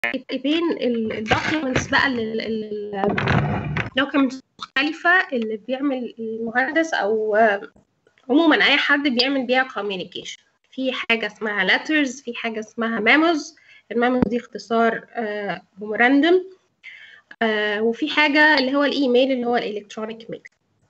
بين الدوكيومنتس بقى الدوكيومنتس مختلفة اللي بيعمل المهندس أو عموما أي حد بيعمل بيها communication في حاجة اسمها letters في حاجة اسمها memos الميموز دي اختصار ميموراندوم وفي حاجة اللي هو الإيميل اللي هو الإلكترونيك ميل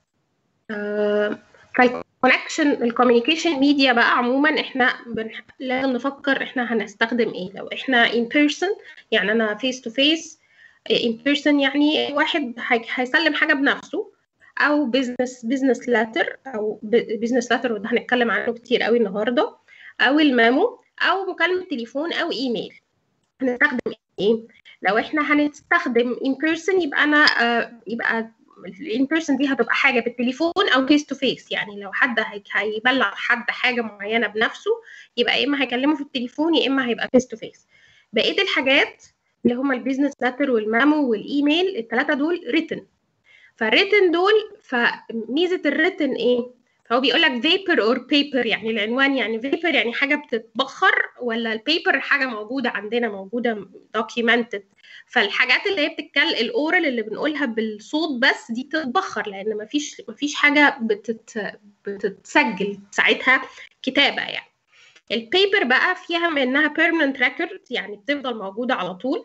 فالكونكشن الكوميونيكيشن ميديا بقى عموما احنا بن... لازم نفكر احنا هنستخدم ايه لو احنا in person يعني انا face to face in person يعني واحد هيسلم حاجه بنفسه او business business letter او business letter وده هنتكلم عنه كتير قوي النهارده او الميمو او مكالمه تليفون او ايميل هنستخدم ايه لو احنا هنستخدم in person يبقى انا آه يبقى الان بيرسون دي هتبقى حاجه بالتليفون او فيس تو فيس يعني لو حد هيبلغ حد حاجه معينه بنفسه يبقى يا اما هيكلمه في التليفون يا اما هيبقى فيس تو فيس بقيه الحاجات اللي هم البيزنس لاتر والمامو والايميل الثلاثه دول ريتن فالريتن دول فميزه الريتن ايه فهو بيقول لك فيبر اور بيبر يعني العنوان يعني فيبر يعني حاجه بتتبخر ولا البيبر حاجه موجوده عندنا موجوده دوكيومنتد فالحاجات اللي هي بتتكلم الاورال اللي بنقولها بالصوت بس دي بتتبخر لان مفيش مفيش حاجه بتت بتتسجل ساعتها كتابه يعني البيبر بقى فيها منها permanent record يعني بتفضل موجوده على طول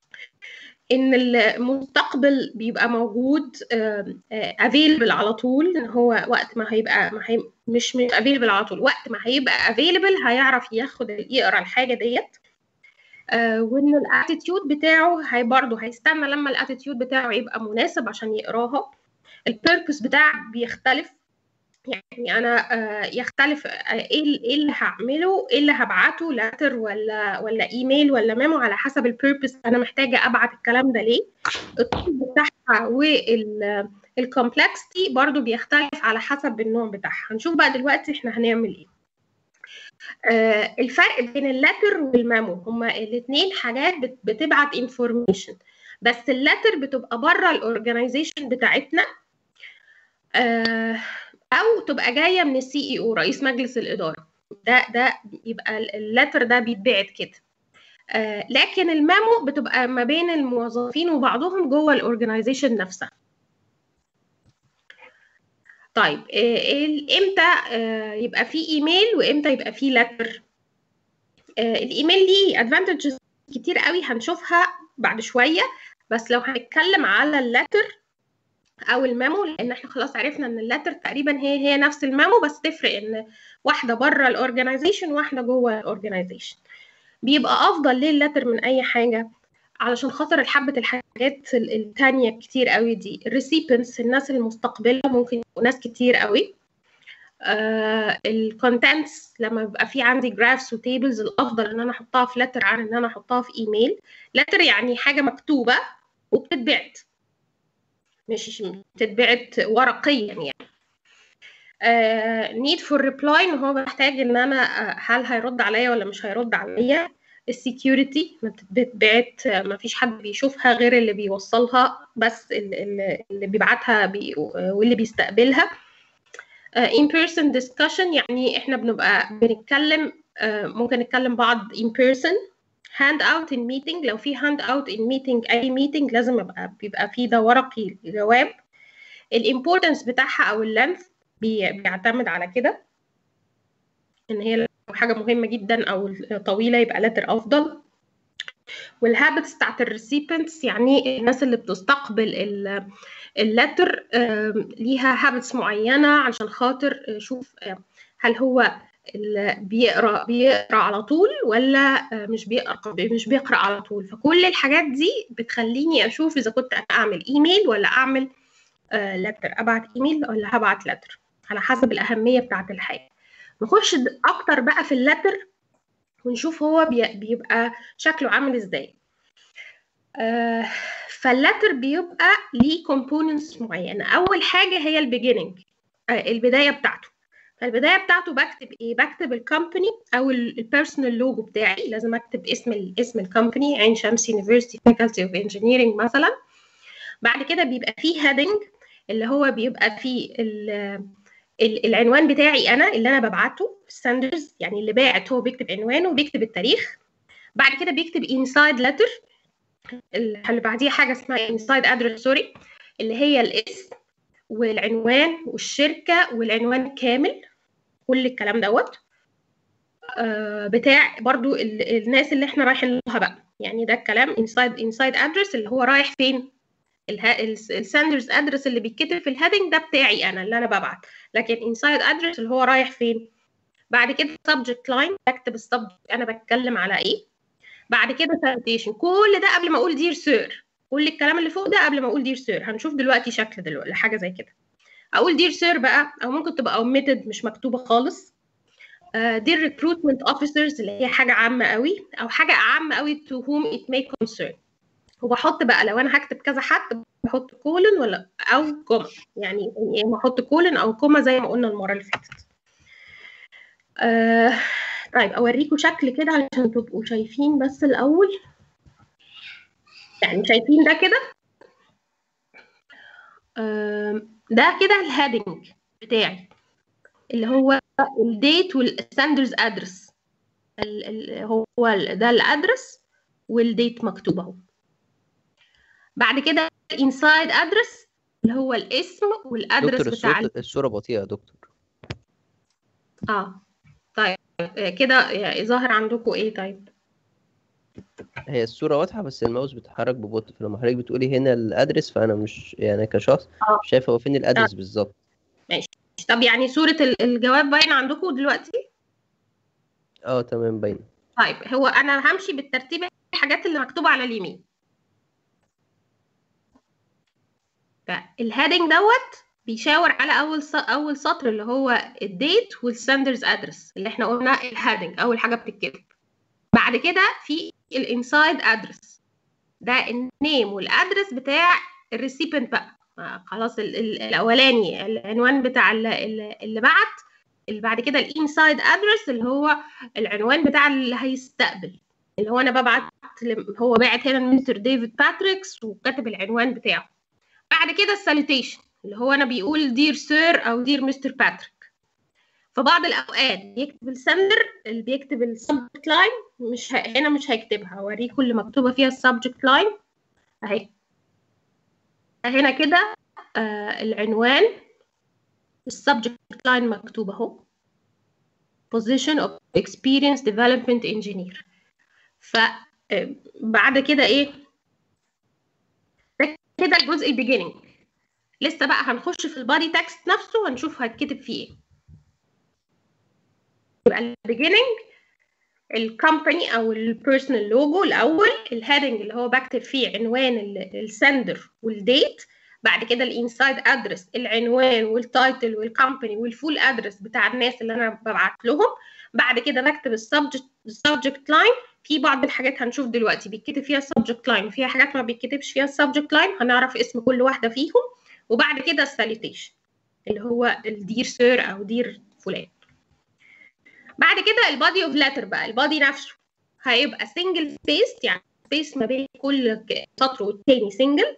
ان المستقبل بيبقى موجود افيلبل على طول ان هو وقت ما هيبقى ما هي مش مش افيلبل على طول وقت ما هيبقى افيلبل هيعرف ياخد يقرا الحاجه ديت آه وان الاتيتيود بتاعه هي برضه هيستنى لما الاتيتيود بتاعه يبقى مناسب عشان يقراها البيربس بتاع بيختلف يعني انا آه يختلف آه ايه اللي هعمله ايه اللي هبعته لاتر ولا ولا ايميل ولا ميمو على حسب البيربس انا محتاجه ابعت الكلام ده ليه الطول بتاعها والكومبلكسيتي برضو بيختلف على حسب النوع بتاعها هنشوف بقى دلوقتي احنا هنعمل ايه آه الفرق بين اللاتر والميمو هما الاثنين حاجات بتبعت انفورميشن بس اللاتر بتبقى بره الاورجنايزيشن بتاعتنا آه او تبقى جايه من السي اي او رئيس مجلس الاداره ده ده يبقى اللاتر ده بيتبعت كده آه لكن الميمو بتبقى ما بين الموظفين وبعضهم جوه الاورجنايزيشن نفسها طيب امتى يبقى في ايميل وامتى يبقى في لتر الايميل ليه ادفانتجز كتير قوي هنشوفها بعد شويه بس لو هنتكلم على اللتر او الميمو لان احنا خلاص عرفنا ان اللتر تقريبا هي هي نفس الميمو بس تفرق ان واحده بره الاورجنايزيشن واحده جوه الاورجنايزيشن بيبقى افضل ليه اللتر من اي حاجه علشان خاطر الحبة الحاجات التانية كتير قوي دي الريسيبنس الناس المستقبلة ممكن يبقوا ناس كتير قوي آه الكونتنتس لما بيبقى في عندي جرافس وتيبلز الافضل ان انا احطها في لتر عن ان انا احطها في ايميل لتر يعني حاجة مكتوبة وبتتبعت مش بتتبعت ورقيا يعني نيد فور ريبلاي ان هو محتاج ان انا هل هيرد عليا ولا مش هيرد عليا السكيورتي ما بتتبعت ما فيش حد بيشوفها غير اللي بيوصلها بس اللي, اللي بيبعتها بي واللي بيستقبلها in person discussion يعني احنا بنبقى بنتكلم ممكن نتكلم بعض in person hand out in meeting لو في hand out in meeting اي meeting لازم يبقى بيبقى في ده ورقي جواب الامبورتنس بتاعها او اللينث بيعتمد على كده ان هي حاجه مهمه جدا او طويله يبقى لتر افضل والهابتس بتاعت الريسيبنتس يعني الناس اللي بتستقبل اللتر ليها هابتس معينه عشان خاطر شوف هل هو بيقرا بيقرا على طول ولا مش بيقرا مش بيقرا على طول فكل الحاجات دي بتخليني اشوف اذا كنت اعمل ايميل ولا اعمل لتر ابعت ايميل ولا هبعت لتر على حسب الاهميه بتاعت الحاجه نخش اكتر بقى في اللتر ونشوف هو بيبقى شكله عامل ازاي آه فاللتر بيبقى ليه كومبوننتس معينه اول حاجه هي البيجيننج آه البدايه بتاعته فالبدايه بتاعته بكتب ايه بكتب الكومباني او البيرسونال لوجو بتاعي لازم اكتب اسم اسم الكومباني عين شمس يونيفرسيتي فاكولتي اوف انجينيرنج مثلا بعد كده بيبقى فيه هيدنج اللي هو بيبقى فيه العنوان بتاعي انا اللي انا ببعته السندرز يعني اللي باعت هو بيكتب عنوانه وبيكتب التاريخ بعد كده بيكتب انسايد لتر اللي بعديها حاجه اسمها انسايد ادرس سوري اللي هي الاسم والعنوان والشركه والعنوان كامل كل الكلام دوت آه بتاع برضو الناس اللي احنا رايحين لها بقى يعني ده الكلام انسايد انسايد ادرس اللي هو رايح فين السندرز ادرس اللي بيتكتب في الهيدنج ده بتاعي انا اللي انا ببعت لكن انسايد ادرس اللي هو رايح فين بعد كده سبجكت لاين بكتب السبجكت انا بتكلم على ايه بعد كده سالتيشن كل ده قبل ما اقول دير سير كل الكلام اللي فوق ده قبل ما اقول دير سير هنشوف دلوقتي شكل دلوقتي لحاجه زي كده اقول دير سير بقى او ممكن تبقى اوميتد مش مكتوبه خالص دي ريكروتمنت اوفيسرز اللي هي حاجه عامه قوي او حاجه عامه قوي تو هوم ات مي كونسيرن وبحط بقى لو انا هكتب كذا حد بحط كولن ولا او كوما يعني يا اما احط كولن او كوما زي ما قلنا المره اللي فاتت آه طيب اوريكم شكل كده علشان تبقوا شايفين بس الاول يعني شايفين ده كده آه ده كده الهيدنج بتاعي اللي هو الديت والستاندرز ادرس هو ده الادرس والديت مكتوب اهو بعد كده انسايد ادرس اللي هو الاسم والادرس دكتور بتاع الصوت الصورة بطيئة يا دكتور اه طيب كده يعني ظاهر عندكم ايه طيب هي الصورة واضحة بس الماوس بيتحرك ببطء فلما حضرتك بتقولي هنا الأدرس فأنا مش يعني كشخص اه مش شايف هو فين الأدرس بالظبط طب يعني صورة ال- الجواب باينة عندكم دلوقتي اه تمام باينة طيب هو انا همشي بالترتيب الحاجات اللي مكتوبة على اليمين فالهيدنج دوت بيشاور على اول س- اول سطر اللي هو الديت والسندرز ادرس اللي احنا قلنا الهيدنج اول حاجه بتتكتب بعد كده في الانسايد ادرس ده النيم والادرس بتاع الريسيبنت بقى آه، خلاص ال- ال- الاولاني العنوان بتاع ال- ال- اللي بعت اللي بعد كده الانسايد ادرس اللي هو العنوان بتاع اللي هيستقبل اللي هو انا ببعت لم- هو باعت هنا مستر ديفيد باتريكس وكاتب العنوان بتاعه بعد كده الساليتيشن اللي هو انا بيقول دير سير او دير مستر باتريك في بعض الاوقات بيكتب السندر اللي بيكتب السبجكت لاين مش ه... هنا مش هيكتبها اوريكم اللي مكتوبه فيها السبجكت لاين اهي هنا كده آه العنوان السبجكت لاين مكتوب اهو position of experience development engineer ف آه، بعد كده ايه ده كده الجزء البيجيننج لسه بقى هنخش في البادي تكست نفسه وهنشوف هتكتب فيه ايه يبقى البيجيننج الكومباني او البيرسونال لوجو الاول الهيدنج اللي هو بكتب فيه عنوان السندر والديت بعد كده الانسايد ادرس العنوان والتايتل والكومباني والفول ادرس بتاع الناس اللي انا ببعت لهم بعد كده بكتب السبجكت السبجكت لاين في بعض الحاجات هنشوف دلوقتي بيتكتب فيها السبجكت لاين وفيها حاجات ما بيتكتبش فيها السبجكت لاين هنعرف اسم كل واحده فيهم وبعد كده الساليتيشن اللي هو الدير سير او دير فلان بعد كده البادي اوف لتر بقى البادي نفسه هيبقى سنجل سبيس يعني سبيس ما بين كل ك- سطر والتاني سنجل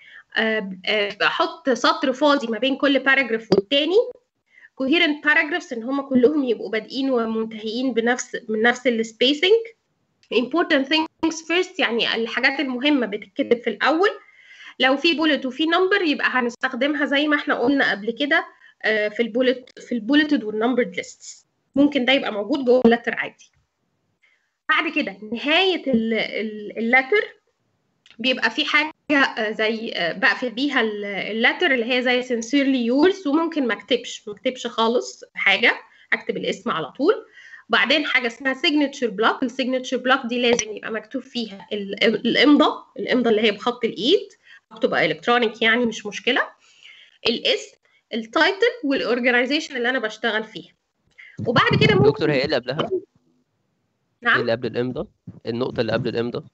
بحط سطر فاضي ما بين كل باراجراف والتاني coherent paragraphs ان هم كلهم يبقوا بادئين ومنتهيين بنفس من نفس السبيسنج important things first يعني الحاجات المهمة بتتكتب في الأول لو في بولت وفي نمبر يبقى هنستخدمها زي ما احنا قلنا قبل كده آه، في البولت في البولتد والنمبرد lists ممكن ده يبقى موجود جوه اللتر عادي بعد كده نهاية اللتر بيبقى في حاجة آه، زي آه، بقفل بيها اللتر اللي هي زي sincerely yours وممكن ما اكتبش ما اكتبش خالص حاجة اكتب الاسم على طول بعدين حاجة اسمها signature block السيجنتشر بلوك دي لازم يبقى مكتوب فيها ال- الإمضة الإمضة اللي هي بخط الإيد تبقى الكترونيك يعني مش مشكلة الاسم التايتل والاورجنايزيشن اللي انا بشتغل فيها وبعد كده ممكن دكتور هي ايه اللي قبلها؟ ايه نعم اللي قبل الإمضة؟ النقطة اللي قبل الإمضة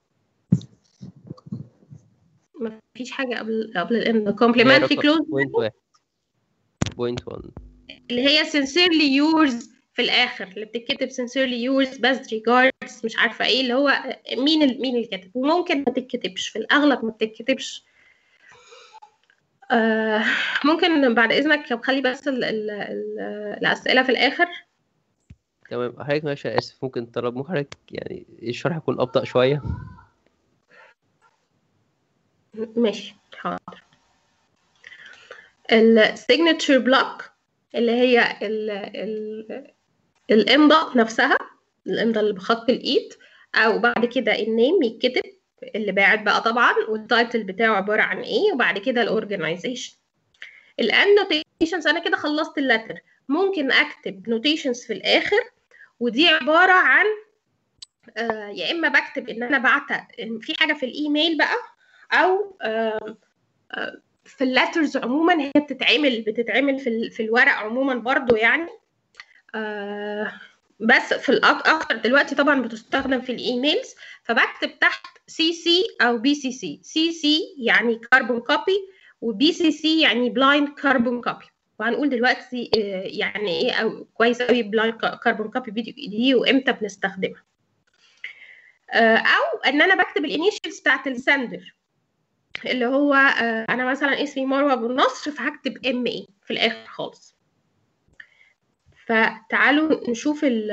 ما فيش حاجه قبل قبل الامضاء اللي هي كومبلمنتري رقم كلوز بوينت واحد بوينت 1 اللي هي sincerely yours في الاخر اللي بتتكتب sincerely yours best regards مش عارفه ايه اللي هو مين ال- مين اللي كاتب وممكن ما تتكتبش في الاغلب ما بتتكتبش آه ممكن بعد اذنك لو خلي بس ال ال ال الاسئله في الاخر تمام حضرتك ماشي أنا آسف ممكن طلب ممكن حضرتك يعني الشرح يكون أبطأ شوية ماشي حاضر السيجنتشر بلوك اللي هي ال ال الامضاء نفسها الامضاء اللي بخط الايد او بعد كده النيم يتكتب اللي باعت بقى طبعا والتايتل بتاعه عباره عن ايه وبعد كده الاورجنايزيشن الانوتيشنز انا كده خلصت اللتر ممكن اكتب نوتيشنز في الاخر ودي عباره عن آه يا اما بكتب ان انا بعت في حاجه في الايميل بقى او آه آه في اللترز عموما هي بتتعمل بتتعمل في في الورق عموما برضو يعني آه بس في الاكتر دلوقتي طبعا بتستخدم في الايميلز فبكتب تحت سي سي او بي سي سي سي سي يعني كاربون كوبي وبي سي سي يعني بلايند كاربون كوبي وهنقول دلوقتي يعني ايه او كويس قوي بلايند كاربون كوبي دي وامتى بنستخدمها او ان انا بكتب الانيشيالز بتاعت السندر اللي هو انا مثلا اسمي مروه ابو النصر فهكتب ام اي في الاخر خالص فتعالوا نشوف ال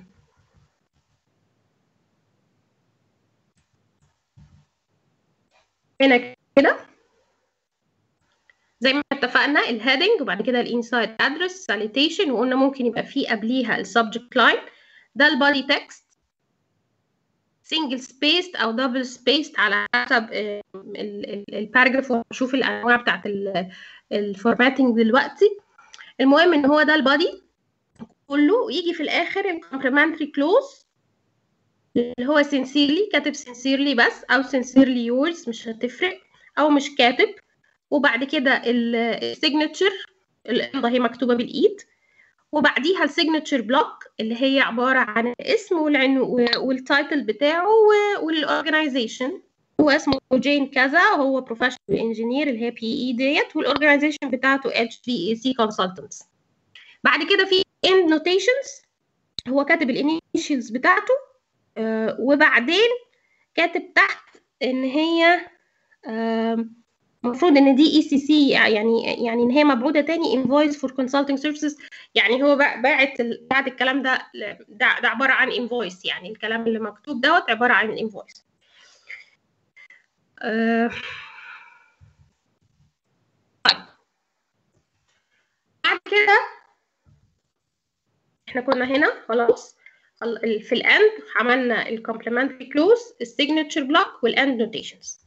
هنا كده زي ما اتفقنا الهيدنج وبعد كده الانسايد ادرس ساليتيشن وقلنا ممكن يبقى فيه قبليها السبجكت لاين ده البادي تكست سنجل سبيست او دبل سبيست على حسب الباراجراف وهنشوف الانواع بتاعت الفورماتنج دلوقتي المهم ان هو ده البادي كله ويجي في الاخر الكومبلمنتري كلوز اللي هو sincerely كاتب sincerely بس او sincerely yours مش هتفرق او مش كاتب وبعد كده السيجنتشر الامضه هي مكتوبه بالايد وبعديها السيجنتشر بلوك اللي هي عباره عن الاسم والعنو والتايتل بتاعه والاورجنايزيشن هو اسمه جين كذا هو بروفيشنال انجينير اللي هي بي اي ديت والاورجنايزيشن بتاعته اتش في اي سي كونسلتنتس بعد كده في end notations هو كاتب الانيشيالز بتاعته آه وبعدين كاتب تحت ان هي المفروض آه ان دي اي سي سي يعني يعني ان هي مبعوثه تاني انفويس فور كونسلتنج سيرفيسز يعني هو باعت بعد الكلام ده ده, ده عباره عن انفويس يعني الكلام اللي مكتوب دوت عباره عن انفويس آه بعد كده احنا كنا هنا خلاص في الاند عملنا الكومبلمنتري كلوز السيجنتشر بلوك والاند نوتيشنز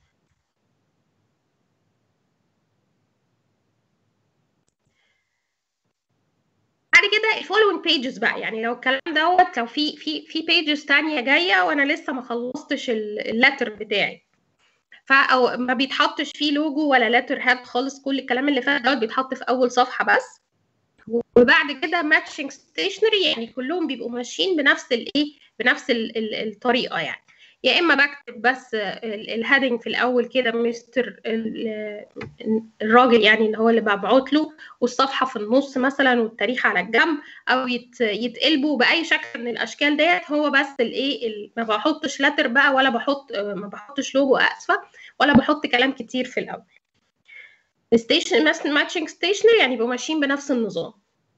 بعد كده الفولوينج بيجز بقى يعني لو الكلام دوت لو في في في بيجز تانية جايه وانا لسه ما خلصتش اللتر بتاعي فا ما بيتحطش فيه لوجو ولا لتر هاد خالص كل الكلام اللي فات دوت بيتحط في اول صفحه بس وبعد كده ماتشنج ستيشنري يعني كلهم بيبقوا ماشيين بنفس الايه بنفس ال ال الطريقه يعني يا اما بكتب بس الهيدنج في الاول كده مستر الراجل يعني اللي هو اللي ببعت له والصفحه في النص مثلا والتاريخ على الجنب او يتقلبوا باي شكل من الاشكال ديت هو بس الايه ما بحطش لتر بقى ولا بحط ما بحطش لوجو اسفه ولا بحط كلام كتير في الاول ستيشن مثلا ماتشنج ستيشنري يعني يبقوا ماشيين بنفس النظام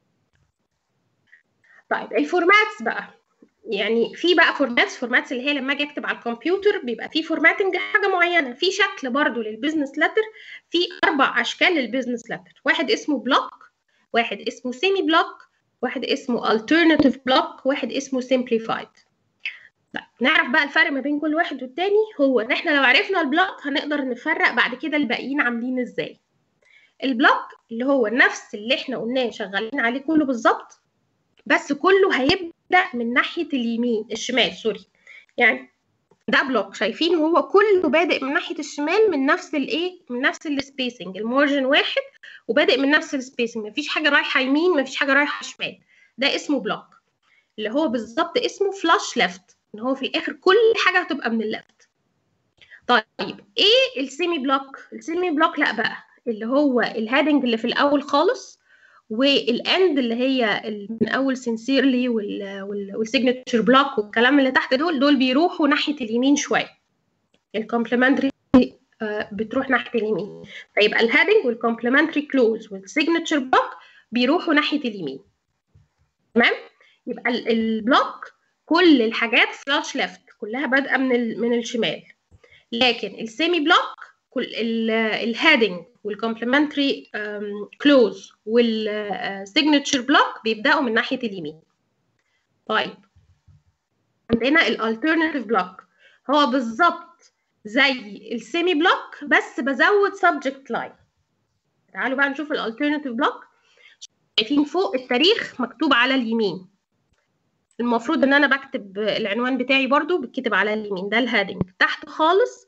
طيب الفورماتس بقى يعني في بقى فورماتس فورماتس اللي هي لما اجي اكتب على الكمبيوتر بيبقى في فورماتنج حاجه معينه في شكل برضو للبيزنس لتر في اربع اشكال للبيزنس لتر واحد اسمه بلوك واحد اسمه سيمي بلوك واحد اسمه alternative بلوك واحد اسمه simplified طيب نعرف بقى الفرق ما بين كل واحد والتاني هو ان احنا لو عرفنا البلوك هنقدر نفرق بعد كده الباقيين عاملين ازاي البلوك اللي هو نفس اللي احنا قلناه شغالين عليه كله بالظبط بس كله هيبدا من ناحيه اليمين الشمال سوري يعني ده بلوك شايفين هو كله بادئ من ناحيه الشمال من نفس الايه من نفس السبيسنج المارجن واحد وبادئ من نفس السبيسنج مفيش حاجه رايحه يمين مفيش حاجه رايحه شمال ده اسمه بلوك اللي هو بالظبط اسمه فلاش ليفت ان هو في الاخر كل حاجه هتبقى من الليفت طيب ايه السيمي بلوك السيمي بلوك لا بقى اللي هو الهادنج اللي في الاول خالص والاند اللي هي من اول سنسيرلي والسيجنتشر بلوك والكلام اللي تحت دول دول بيروحوا ناحيه اليمين شويه الكومبلمنتري بتروح ناحيه اليمين فيبقى الهادنج والكومبلمنتري كلوز والسيجنتشر بلوك بيروحوا ناحيه اليمين تمام يبقى البلوك كل الحاجات فلاش ليفت كلها بادئه من من الشمال لكن السيمي بلوك كل الهيدنج والكومبلمنتري كلوز والسيجنتشر بلوك بيبداوا من ناحيه اليمين طيب عندنا الالترناتيف بلوك هو بالظبط زي السيمي بلوك بس بزود سبجكت لاين تعالوا بقى نشوف الالترناتيف بلوك شايفين فوق التاريخ مكتوب على اليمين المفروض ان انا بكتب العنوان بتاعي برضو بيتكتب على اليمين ده الهادنج تحت خالص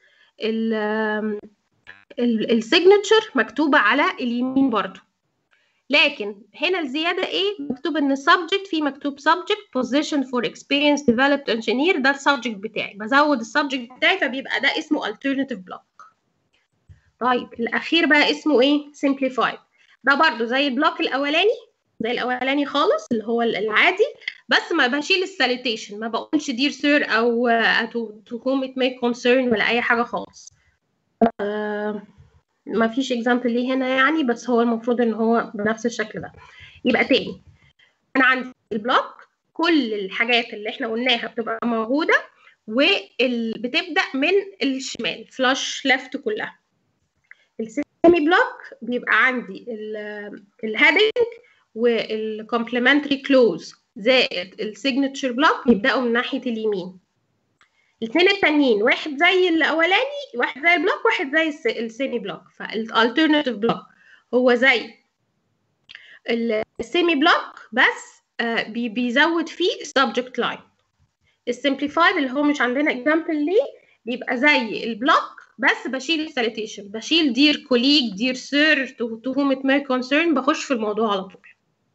السيجنتشر مكتوبه على اليمين برضو لكن هنا الزياده ايه مكتوب ان subject في مكتوب subject position for experience developed engineer ده السبجكت بتاعي بزود السبجكت بتاعي فبيبقى ده اسمه alternative block طيب الاخير بقى اسمه ايه simplified ده برضو زي البلوك الاولاني زي الاولاني خالص اللي هو العادي بس ما بشيل الساليتيشن ما بقولش دير سير او تو whom it may concern ولا اي حاجه خالص آه ما فيش اكزامبل ليه هنا يعني بس هو المفروض ان هو بنفس الشكل ده يبقى تاني انا عندي البلوك كل الحاجات اللي احنا قلناها بتبقى موجوده وبتبدا من الشمال فلاش ليفت كلها السيمي بلوك بيبقى عندي الهيدنج والكومبلمنتري كلوز زائد السيجنتشر بلوك بيبداوا من ناحيه اليمين الاثنين التانيين واحد زي الاولاني واحد زي البلوك واحد زي السيمي بلوك فالالترناتيف بلوك هو زي السيمي بلوك بس بي بيزود فيه subject line السمبليفايد اللي هو مش عندنا اكزامبل ليه بيبقى زي البلوك بس بشيل الساليتيشن بشيل دير كوليج دير سير تو whom it may concern بخش في الموضوع على طول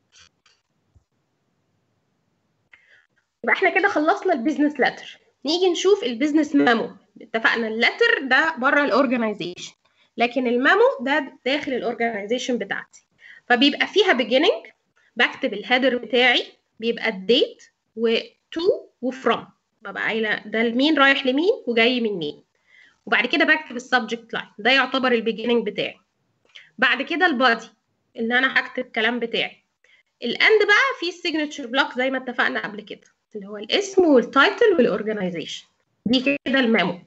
يبقى احنا كده خلصنا البيزنس لتر نيجي نشوف البيزنس ميمو اتفقنا اللتر ده بره الاورجنايزيشن لكن الميمو ده داخل الاورجنايزيشن بتاعتي فبيبقى فيها beginning بكتب الهيدر بتاعي بيبقى الديت وتو وفروم ببقى قايله ده لمين رايح لمين وجاي من مين وبعد كده بكتب السبجكت لاين ده يعتبر البيجيننج بتاعي بعد كده البادي ان انا هكتب الكلام بتاعي الاند بقى في السيجنتشر بلوك زي ما اتفقنا قبل كده اللي هو الاسم والتايتل والاورجنايزيشن دي كده الميمو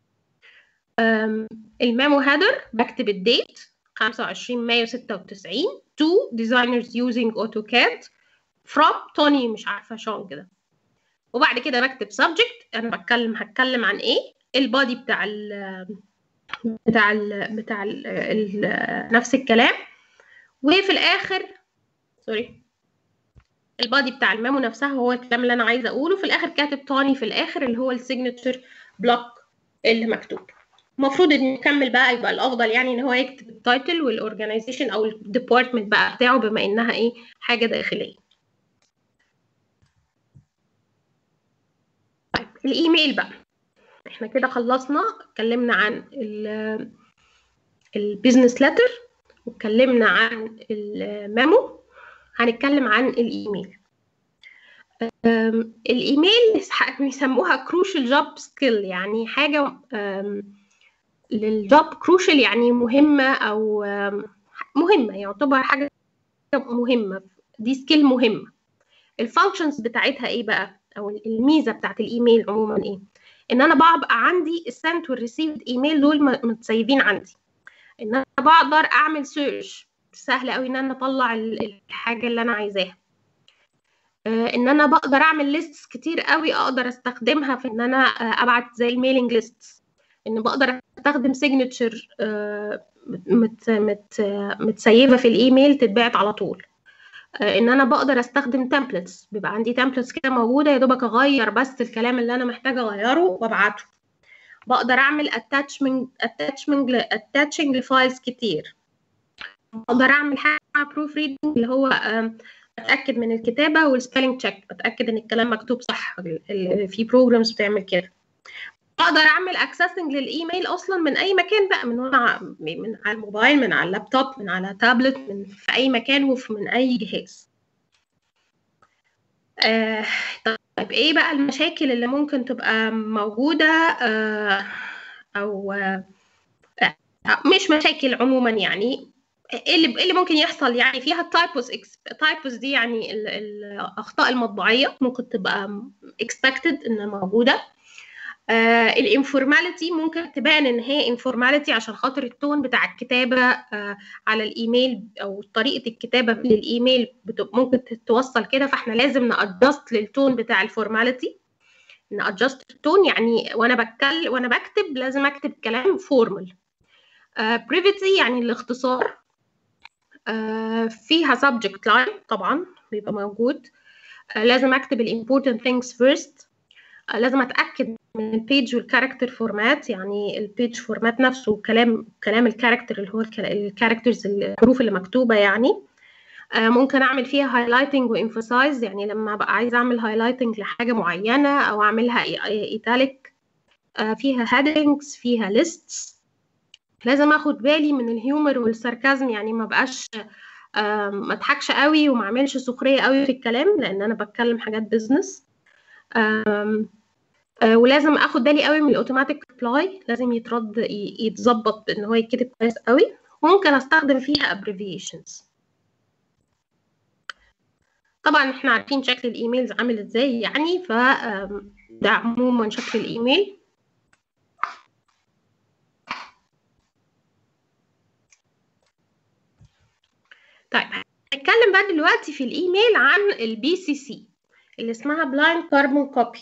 الميمو هيدر بكتب الديت 25 مايو 96 to designers using AutoCAD from توني مش عارفه شون كده وبعد كده بكتب subject انا بتكلم هتكلم عن ايه البادي بتاع ال بتاع ال بتاع ال ال نفس الكلام وفي الاخر سوري البادي بتاع الميمو نفسها هو الكلام اللي انا عايزه اقوله في الاخر كاتب تاني في الاخر اللي هو السيجنتشر بلوك اللي مكتوب المفروض ان نكمل بقى يبقى الافضل يعني ان هو يكتب التايتل والاورجنايزيشن او الديبارتمنت بقى بتاعه بما انها ايه حاجه داخليه طيب الايميل بقى احنا كده خلصنا اتكلمنا عن البيزنس لتر واتكلمنا عن الميمو هنتكلم عن الايميل الايميل بيسموها كروشال جوب سكيل يعني حاجه للجوب كروشال يعني مهمه او مهمه يعتبر حاجه مهمه دي سكيل مهمه الفانكشنز بتاعتها ايه بقى او الميزه بتاعت الايميل عموما ايه ان انا بقى عندي السنت والريسيفد ايميل دول متسيبين عندي ان انا بقدر اعمل سيرش سهل قوي ان انا اطلع الحاجه اللي انا عايزاها ان انا بقدر اعمل ليستس كتير قوي اقدر استخدمها في ان انا ابعت زي الميلينج ليست ان بقدر استخدم سيجنتشر مت مت متسيبه في الايميل تتبعت على طول ان انا بقدر استخدم تمبلتس بيبقى عندي تمبلتس كده موجوده يا دوبك اغير بس الكلام اللي انا محتاجه اغيره وابعته بقدر اعمل اتاتشمنت اتاتشمنت اتاتشنج لفايلز كتير بقدر اعمل حاجه بروف ريدنج اللي هو بتاكد من الكتابه والسبيلنج تشيك بتاكد ان الكلام مكتوب صح في بروجرامز بتعمل كده اقدر اعمل اكسسنج للايميل اصلا من اي مكان بقى من وانا من على الموبايل من على اللابتوب من على تابلت من في اي مكان وفي من اي جهاز آه طيب ايه بقى المشاكل اللي ممكن تبقى موجوده آه او آه مش مشاكل عموما يعني ايه اللي اللي ممكن يحصل يعني فيها التايبوس تايبوس دي يعني الاخطاء المطبعيه ممكن تبقى expected انها موجوده آه الانفورماليتي ممكن تبان ان هي انفورماليتي عشان خاطر التون بتاع الكتابه آه على الايميل او طريقه الكتابه للايميل ممكن تتوصل كده فاحنا لازم نادجست للتون بتاع الفورماليتي نادجست التون يعني وانا بتكلم وانا بكتب لازم اكتب كلام فورمال بريفيتي يعني الاختصار آه فيها subject line طبعا بيبقى موجود آه لازم اكتب الامبورتنت things first آه لازم اتاكد من البيج والكاركتر فورمات يعني البيج فورمات نفسه كلام كلام الكاركتر اللي هو الكاركترز الحروف اللي مكتوبه يعني ممكن اعمل فيها هايلايتنج وانفسايز يعني لما ابقى عايزه اعمل هايلايتنج لحاجه معينه او اعملها ايتاليك فيها هيدنجز فيها lists لازم اخد بالي من الهيومر والساركازم يعني ما بقاش ما اضحكش قوي وما اعملش سخريه قوي في الكلام لان انا بتكلم حاجات بزنس ولازم اخد بالي قوي من الاوتوماتيك ريبلاي لازم يترد يتظبط ان هو يتكتب كويس قوي ممكن استخدم فيها abbreviations طبعا احنا عارفين شكل الايميلز عامل ازاي يعني ف ده عموما شكل الايميل طيب هنتكلم بقى دلوقتي في الايميل عن البي سي سي اللي اسمها بلايند كاربون كوبي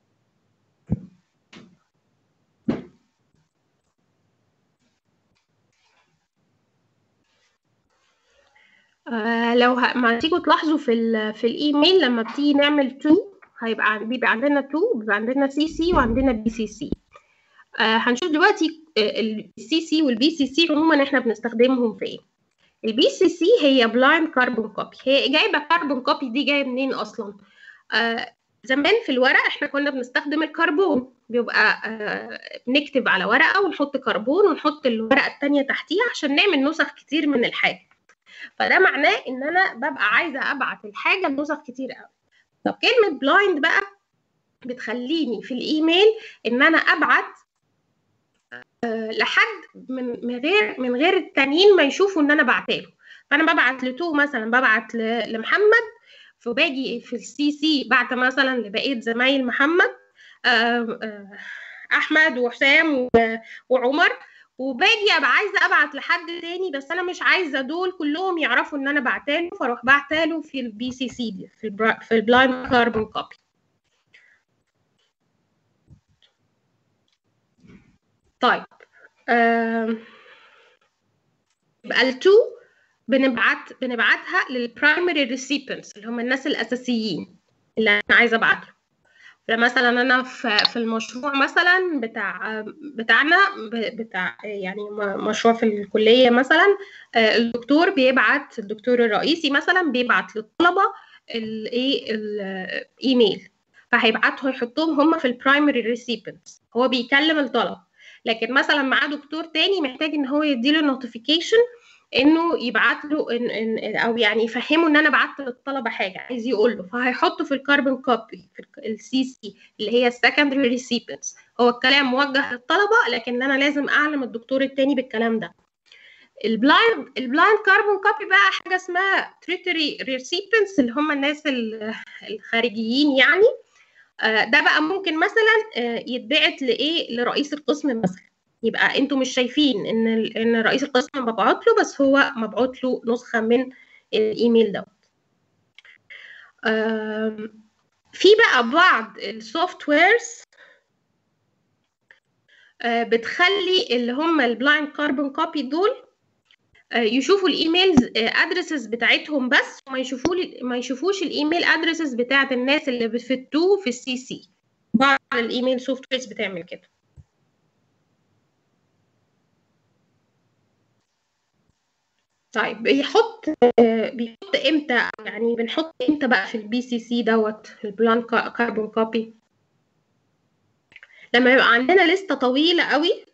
آه لو ه... ما تيجوا تلاحظوا في ال... في الايميل لما بتيجي نعمل تو هيبقى بيبقى عندنا تو بيبقى عندنا سي سي وعندنا بي سي سي آه هنشوف دلوقتي السي سي والبي سي سي عموما احنا بنستخدمهم في ايه البي سي سي هي بلايند كاربون كوبي هي جايبه كاربون كوبي دي جايه منين اصلا آه زمان في الورق احنا كنا بنستخدم الكربون بيبقى آه بنكتب على ورقه ونحط كربون ونحط الورقه الثانيه تحتيها عشان نعمل نسخ كتير من الحاجه فده معناه ان انا ببقى عايزه ابعت الحاجه لنسخ كتير قوي طب كلمه بلايند بقى بتخليني في الايميل ان انا ابعت أه لحد من من غير من غير التانيين ما يشوفوا ان انا بعتله فانا ببعت لتو مثلا ببعت لمحمد فباجي في السي سي بعت مثلا لبقيه زمايل محمد أه أه احمد وحسام وعمر وباجي ابقى عايزه ابعت لحد تاني بس انا مش عايزه دول كلهم يعرفوا ان انا بعتله فاروح بعتله في البي سي سي دي في البرا... في البلايند كاربون كوبي طيب يبقى التو بنبعت بنبعتها للبرايمري ريسيبنتس اللي هم الناس الاساسيين اللي انا عايزه ابعتهم مثلا انا في في المشروع مثلا بتاع بتاعنا بتاع يعني مشروع في الكليه مثلا الدكتور بيبعت الدكتور الرئيسي مثلا بيبعت للطلبه الايه الايميل فهيبعتهم يحطهم هم في البرايمري ريسيبنتس هو بيكلم الطلبه لكن مثلا معاه دكتور تاني محتاج ان هو يديله نوتيفيكيشن انه يبعت له إن إن او يعني يفهمه ان انا بعت للطلبه حاجه عايز يقول له فهيحطه في الكربون كوبي في السي سي اللي هي السكندري ريسيبنتس هو الكلام موجه للطلبه لكن انا لازم اعلم الدكتور التاني بالكلام ده البلايند البلايند كاربون كوبي بقى حاجه اسمها تريتري ريسيبنتس اللي هم الناس الخارجيين يعني ده بقى ممكن مثلا يتبعت لايه لرئيس القسم مثلا يبقى انتوا مش شايفين ان ان رئيس القسم مبعوت له بس هو مبعوت له نسخه من الايميل دوت في بقى بعض السوفت ويرز بتخلي اللي هم البلايند كاربون كوبي دول يشوفوا الايميلز ادرسز بتاعتهم بس وما يشوفوا ما يشوفوش الايميل ادرسز بتاعت الناس اللي في التو في السي سي بعض الايميل سوفت ويرز بتعمل كده طيب بيحط بيحط امتى يعني بنحط امتى بقى في البي سي سي دوت في البلان كاربون كوبي لما يبقى عندنا لستة طويلة قوي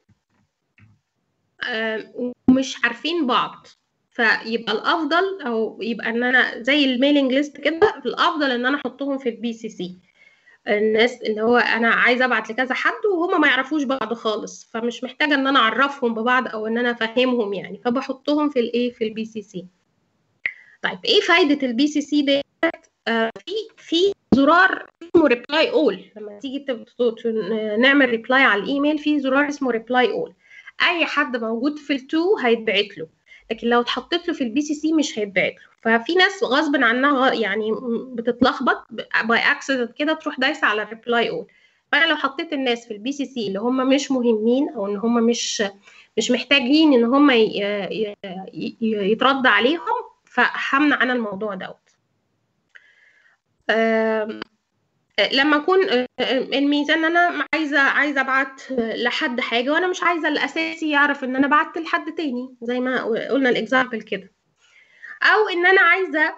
ومش عارفين بعض فيبقى الافضل او يبقى ان انا زي الميلينج ليست كده الافضل ان انا احطهم في البي سي سي الناس اللي هو انا عايزه ابعت لكذا حد وهما ما يعرفوش بعض خالص فمش محتاجه ان انا اعرفهم ببعض او ان انا افهمهم يعني فبحطهم في الايه في البي سي سي طيب ايه فايده البي سي سي ديت آه في في زرار اسمه ريبلاي اول لما تيجي نعمل ريبلاي على الايميل في زرار اسمه ريبلاي اول اي حد موجود في التو هيتبعت له لكن لو اتحطيت له في البي سي سي مش هيتبعت له ففي ناس غصب عنها يعني بتتلخبط باي اكسيدنت كده تروح دايسه على ريبلاي اول فانا لو حطيت الناس في البي سي سي اللي هم مش مهمين او ان هم مش مش محتاجين ان هم يترد عليهم فهمنع انا الموضوع دوت لما اكون الميزان ان انا عايزه عايزه ابعت لحد حاجه وانا مش عايزه الاساسي يعرف ان انا بعت لحد تاني زي ما قلنا الاكزامبل كده او ان انا عايزه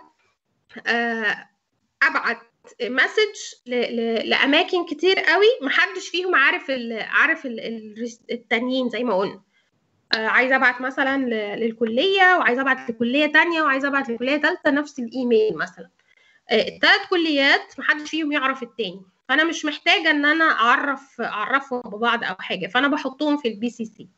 ابعت مسج لاماكن كتير قوي محدش فيهم عارف ال عارف ال التانيين زي ما قلنا عايزه ابعت مثلا للكليه وعايزه ابعت لكليه تانية وعايزه ابعت لكليه ثالثه نفس الايميل مثلا الثلاث كليات محدش فيهم يعرف التاني فانا مش محتاجه ان انا اعرف اعرفهم ببعض او حاجه فانا بحطهم في البي سي سي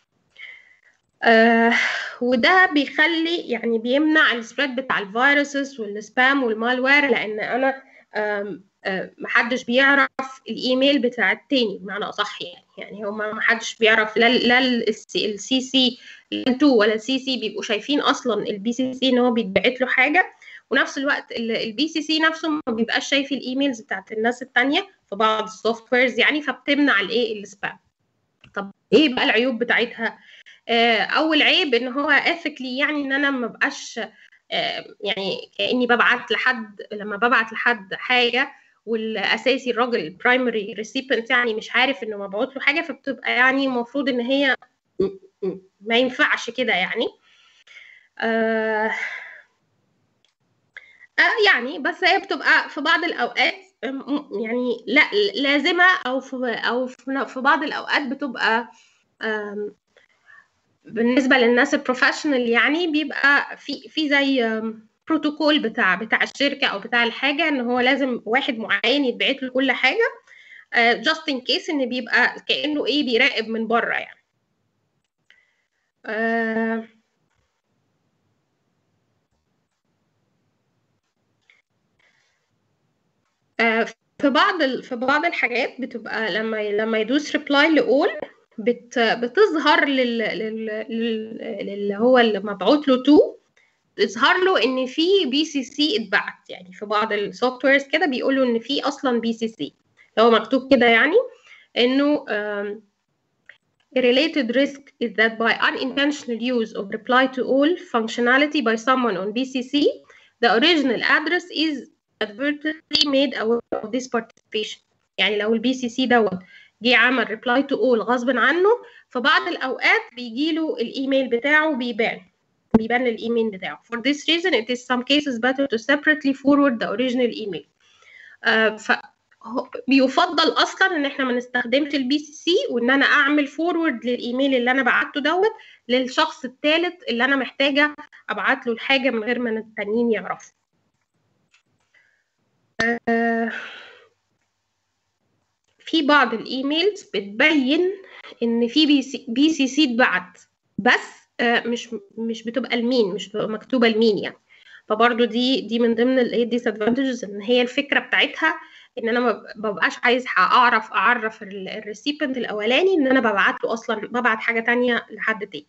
آه وده بيخلي يعني بيمنع السبريد بتاع الفيروسز والسبام والمالوير لان انا آه آه محدش بيعرف الايميل بتاع التاني بمعنى اصح يعني يعني هما محدش بيعرف لا لا السي سي لا 2 ولا السي سي بيبقوا شايفين اصلا البي سي سي ان هو بيتبعت له حاجه ونفس الوقت البي سي سي نفسه ما بيبقاش شايف الايميلز بتاعت الناس التانية في بعض السوفت ويرز يعني فبتمنع الايه السبام طب ايه بقى العيوب بتاعتها آه اول عيب ان هو اثيكلي يعني ان انا ما بقاش آه يعني كاني ببعت لحد لما ببعت لحد حاجه والاساسي الراجل البرايمري ريسيبنت يعني مش عارف انه مبعوت له حاجه فبتبقى يعني المفروض ان هي ما ينفعش كده يعني آه يعني بس هي بتبقى في بعض الاوقات يعني لا لازمه او في او في بعض الاوقات بتبقى بالنسبه للناس البروفيشنال يعني بيبقى في في زي بروتوكول بتاع بتاع الشركه او بتاع الحاجه ان هو لازم واحد معين يتبعت له كل حاجه جاست ان كيس ان بيبقى كانه ايه بيراقب من بره يعني uh, في بعض في بعض الحاجات بتبقى لما لما يدوس ريبلاي لاول بت بتظهر لل لل هو اللي مبعوت له تو تظهر له ان في بي سي سي اتبعت يعني في بعض السوفت ويرز كده بيقولوا ان في اصلا بي سي سي هو مكتوب كده يعني انه um, A related risk is that by unintentional use of reply to all functionality by someone on BCC, the original address is advertently made aware of this participation يعني لو البي سي سي دوت جه عمل reply to all غصب عنه في بعض الاوقات بيجي له الايميل بتاعه بيبان بيبان الايميل بتاعه for this reason it is some cases better to separately forward the original email uh, ف بيفضل اصلا ان احنا ما نستخدمش البي سي سي وان انا اعمل فورورد للايميل اللي انا بعته دوت للشخص الثالث اللي انا محتاجه ابعت له الحاجه من غير ما التانيين يعرفوا آه في بعض الايميلز بتبين ان في بي سي بي سي سي اتبعت بس آه مش مش بتبقى لمين مش بتبقى مكتوبه لمين يعني فبرضه دي دي من ضمن الايه ديس ادفانتجز ان هي الفكره بتاعتها ان انا ما ببقاش عايز اعرف اعرف الريسيبنت الاولاني ان انا ببعت له اصلا ببعت حاجه تانية لحد تاني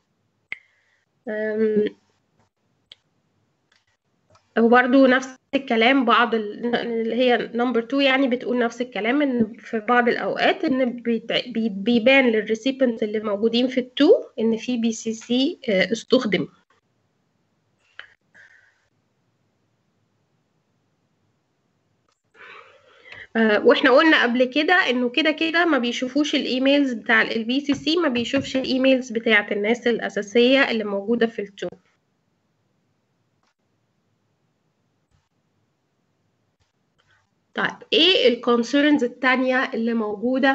وبرده نفس الكلام بعض اللي هي نمبر 2 يعني بتقول نفس الكلام ان في بعض الاوقات ان بيبان للريسيبنت اللي موجودين في التو ان في بي سي سي استخدم آه واحنا قلنا قبل كده انه كده كده ما بيشوفوش الايميلز بتاع البي سي سي ما بيشوفش الايميلز بتاعه الناس الاساسيه اللي موجوده في التو طيب ايه الكونسيرنز التانية اللي موجودة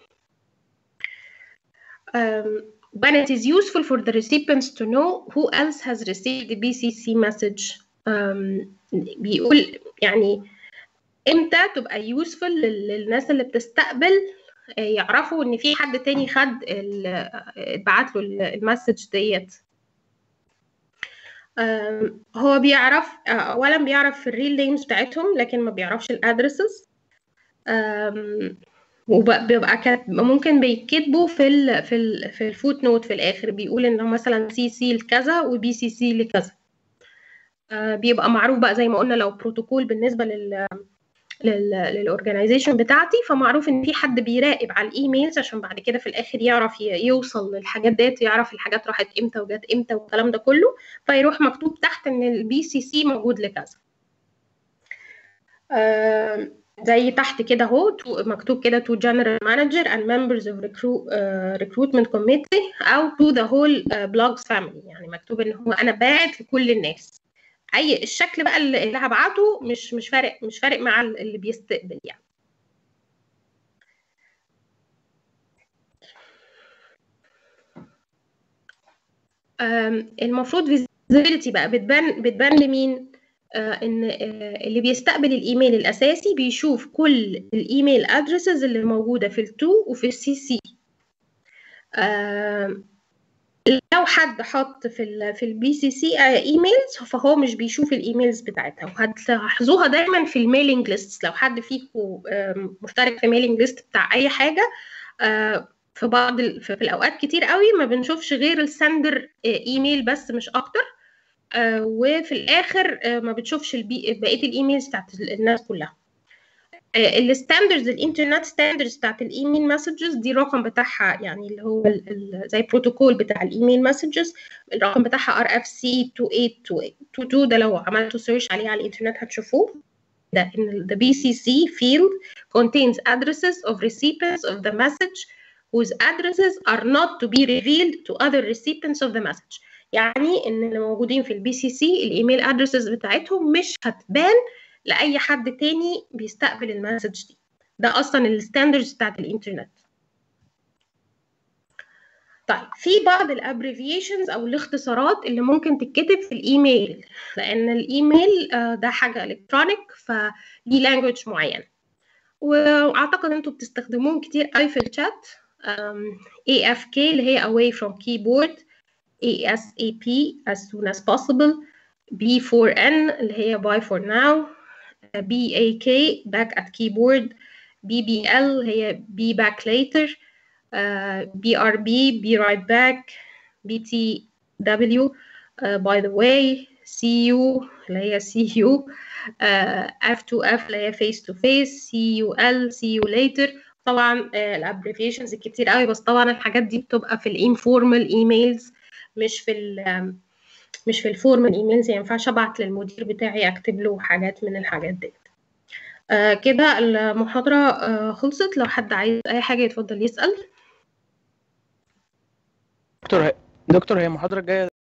um, when it is useful for the recipients to know who else has received the BCC message um, بيقول يعني امتى تبقى يوسفل للناس اللي بتستقبل يعرفوا ان في حد تاني خد اتبعت له المسج ديت آم، هو بيعرف آه، اولا بيعرف الريل نيمز بتاعتهم لكن ما بيعرفش الادرسز وبيبقى كات- ممكن بيكتبوا في ال في ال في الفوت نوت في الاخر بيقول ان مثلا سي سي لكذا وبي سي سي لكذا آه، بيبقى معروف بقى زي ما قلنا لو بروتوكول بالنسبه لل للاورجنايزيشن بتاعتي فمعروف ان في حد بيراقب على الايميلز عشان بعد كده في الاخر يعرف ي- يوصل للحاجات ديت يعرف الحاجات راحت امتى وجت امتى والكلام ده كله فيروح مكتوب تحت ان البي سي سي موجود لكذا آم، زي تحت كده اهو to- مكتوب كده to general manager and members of recruit, uh, recruitment committee او to the whole uh, blogs family يعني مكتوب ان هو انا باعت لكل الناس اي الشكل بقى اللي اللي هبعته مش مش فارق مش فارق مع اللي بيستقبل يعني آم، المفروض visibility بقى بتبان بتبان لمين آه، ان آه، اللي بيستقبل الايميل الاساسي بيشوف كل الايميل ادرسز اللي موجوده في التو وفي السي سي لو حد حط في ال في البي سي سي ايميلز فهو مش بيشوف الايميلز بتاعتها وهتلاحظوها دايما في الميلينج ليست لو حد فيكم آم، مشترك في ميلينج ليست بتاع اي حاجه آه، في بعض ال- في في الاوقات كتير قوي ما بنشوفش غير السندر ايميل بس مش اكتر آه، وفي الاخر آه، ما بتشوفش البي- بقيه الايميلز بتاعت الناس كلها الستاندرز الانترنت ستاندرز بتاعت الايميل مسجز دي الرقم بتاعها يعني اللي هو ال- ال- زي بروتوكول بتاع الايميل مسجز الرقم بتاعها ار اف سي 2822 ده لو عملتوا سيرش عليه على الانترنت هتشوفوه ده ان the BCC field contains addresses of recipients of the message whose addresses are not to be revealed to other recipients of the message يعني ان اللي موجودين في البي سي سي الايميل ادرسز بتاعتهم مش هتبان لاي حد تاني بيستقبل المسج دي ده اصلا الستاندردز بتاعت الانترنت طيب في بعض الابريفيشنز او الاختصارات اللي ممكن تتكتب في الايميل لان الايميل آه، ده حاجه الكترونيك فليه لانجوج معين واعتقد انتوا بتستخدموهم كتير قوي في الشات آم، AFK اللي هي away from keyboard ASAP as soon as possible B4N اللي هي bye for now BAK back at keyboard BBL هي be back later uh, BRB be right back BTW uh, by the way CU اللي هي CU uh, F2F اللي هي face to face CUL see you later طبعا الابريفيشنز كتير قوي بس طبعا الحاجات دي بتبقى في الانفورمال ايميلز مش في ال مش في الفورمال ايميلز يعني ينفعش ابعت للمدير بتاعي اكتب له حاجات من الحاجات دي آه كده المحاضرة آه خلصت لو حد عايز أي حاجة يتفضل يسأل دكتور هي... دكتور هي المحاضرة الجاية